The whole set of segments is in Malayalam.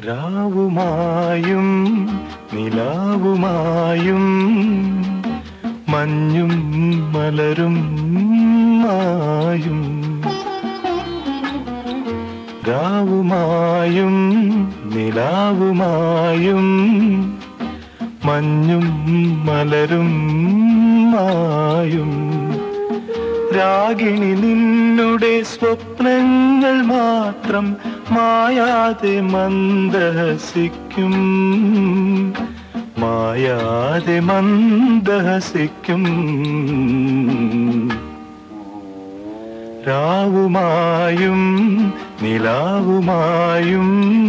രാവുമായും നിലാവുമായും മഞ്ഞും മലരും മായും രാവുമായും നിലാവുമായും മഞ്ഞും മലരും മായും രാഗിണി നിന്നുടെ സ്വപ്നങ്ങൾ മാത്രം മായാതെ മന്ദഹസിക്കും മായാതെ മന്ദഹസിക്കും രാവുമായും നിലാവുമായും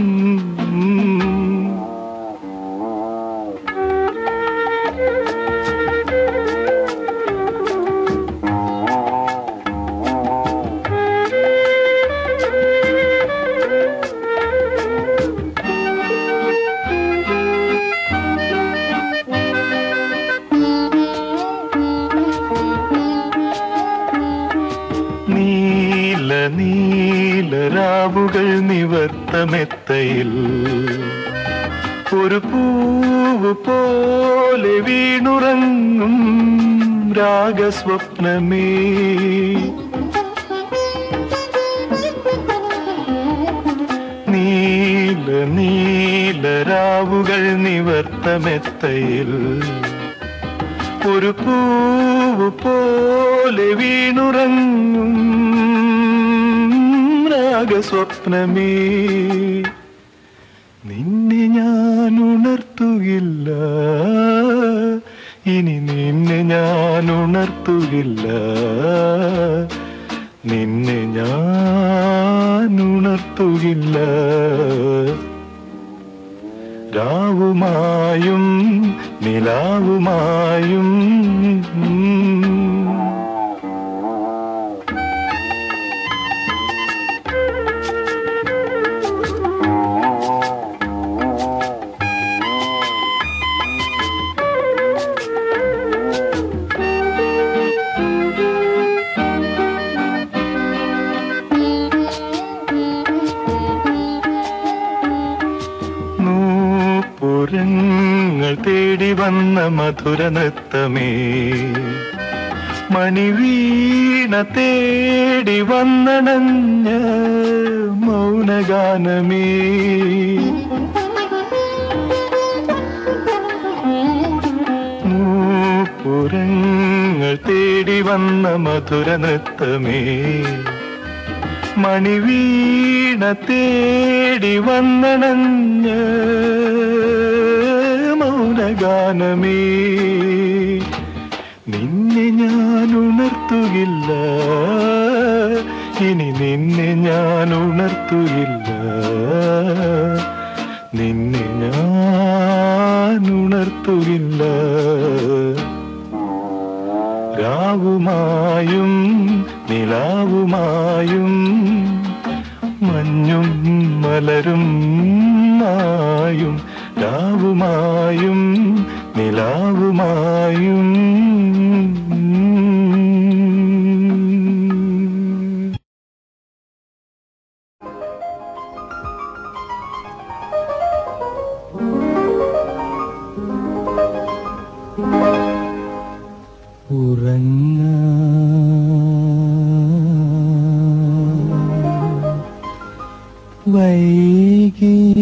നീല നീല രാവുകൾ നിവർത്തമെത്തയിൽ ഒരു പൂവ് പോലെ വീണുറങ്ങും രാഗസ്വപ്നമേ നീല നീല രാവുകൾ നിവർത്തമെത്തയിൽ ഒരു പൂവ് പോലെ വീണുറങ്ങും രാഗസ്വപ്നമേ നിന്നെ ഞാൻ ഉണർത്തുകില്ല ഇനി നിന്നെ ഞാൻ ഉണർത്തുകില്ല നിന്നെ ഞാൻ ഉണർത്തുകില്ല രാവുമായും നിലാവുമായും നൂപ്പുരങ്ങൾ തേടി വന്ന മധുര നൃത്തമേ മണിവീണ തേടി വന്നണഞ്ഞ മൗനഗാനമേ നൂപ്പുരങ്ങൾ തേടി വന്ന മധുര നൃത്തമേ മണിവീണ തേടി വന്നണഞ്ഞ മൗനഗാനമേ നിന്നെ ഞാൻ ഉണർത്തുകില്ല ഇനി നിന്നെ ഞാൻ ഉണർത്തുകില്ല നിന്നെ ഞാൻ ഉണർത്തുകില്ല രാവുമായും നിലാവുമായും മഞ്ഞും മലരും മായും രാവുമായും നിലാവുമായും വൈകിയ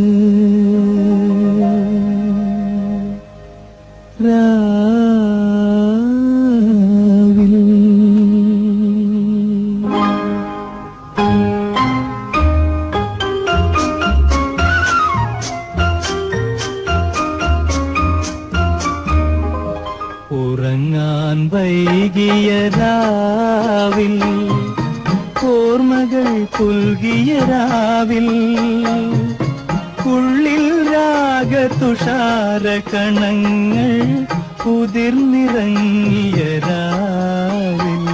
രാവിൽ ഉറങ്ങാൻ വൈകിയ രാവിൽ ഓർമ്മകൾ പുൽകിയ രാവിൽ ഉള്ളിൽ രാഗതുഷാര കണങ്ങൾ ഉതിർന്നിറങ്ങിയ രാവിൽ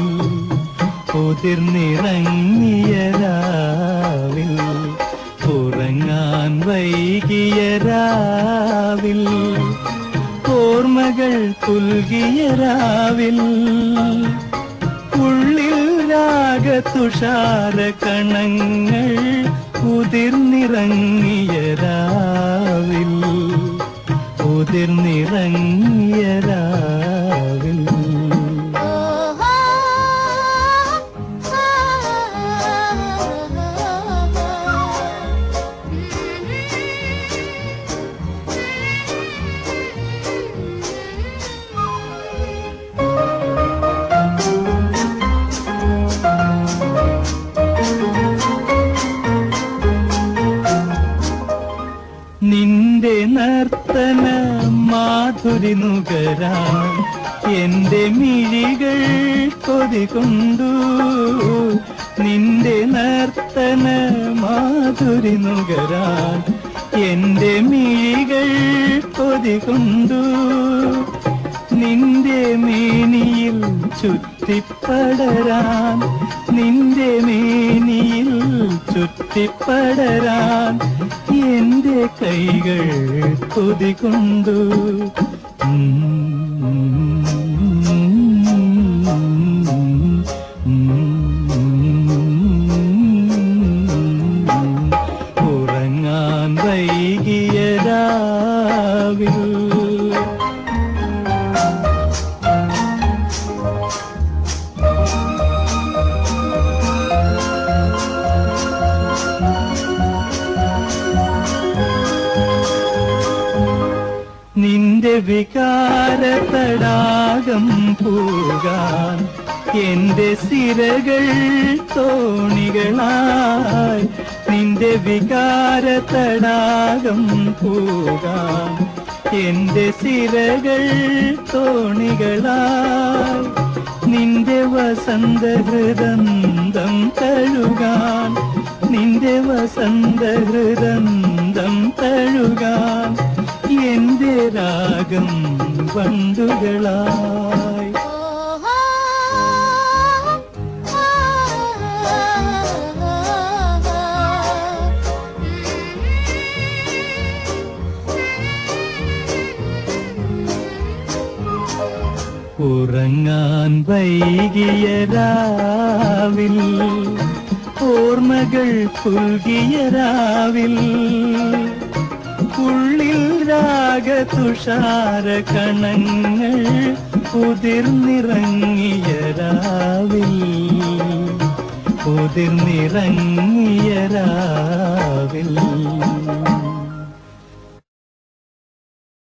ഉതിർന്നിറങ്ങിയ രാവിൽ ഉറങ്ങാൻ വൈകിയ രാവിൽ ഓർമ്മകൾ പുൽകിയ രാവിൽ ഉള്ളിൽ രാഗതുഷാര കണങ്ങൾ ഉതിർന്നിറങ്ങിയ രാവിൽ ഉതിർന്നിറങ്ങിയ രാവിൽ ഓഹോ നിന്റെ നർത്തന മാധുരി നുകരാൻ എന്റെ മിഴികൾ കൊതി കൊണ്ടു നിന്റെ നർത്തന മാധുരി നുകരാൻ എന്റെ മിഴികൾ കൊതി കൊണ്ടു നിന്റെ മേനിയിൽ ചുറ്റിപ്പടരാൻ നിന്റെ മേനിയിൽ ചുറ്റിപ്പടരാൻ എന്റെ കൈകൾ കൊതികൊണ്ടു ഉറങ്ങാൻ വൈകിയ രാവിൽ നിന്റെ വികാര തടാകം പൂകാൻ എന്റെ സിരകൾ തോണികളായി നിന്റെ വികാര തടാകം പൂകാൻ എന്റെ സിരകൾ തോണികളായി നിന്റെ വസന്തഹൃദന്തം തഴുകാൻ നിന്റെ വസന്തഹൃദന്തം തഴുകാൻ എന്റെ രാഗം വണ്ടുകളായി ഓഹോ ഉറങ്ങാൻ വൈകിയ രാവിൽ ഓർമ്മകൾ പുൽകിയ രാവിൽ ഉള്ളിൽ രാഗതുഷാര കണങ്ങൾ ഉതിർന്നിറങ്ങിയ രാവിൽ ഉതിർന്നിറങ്ങിയ രാവിൽ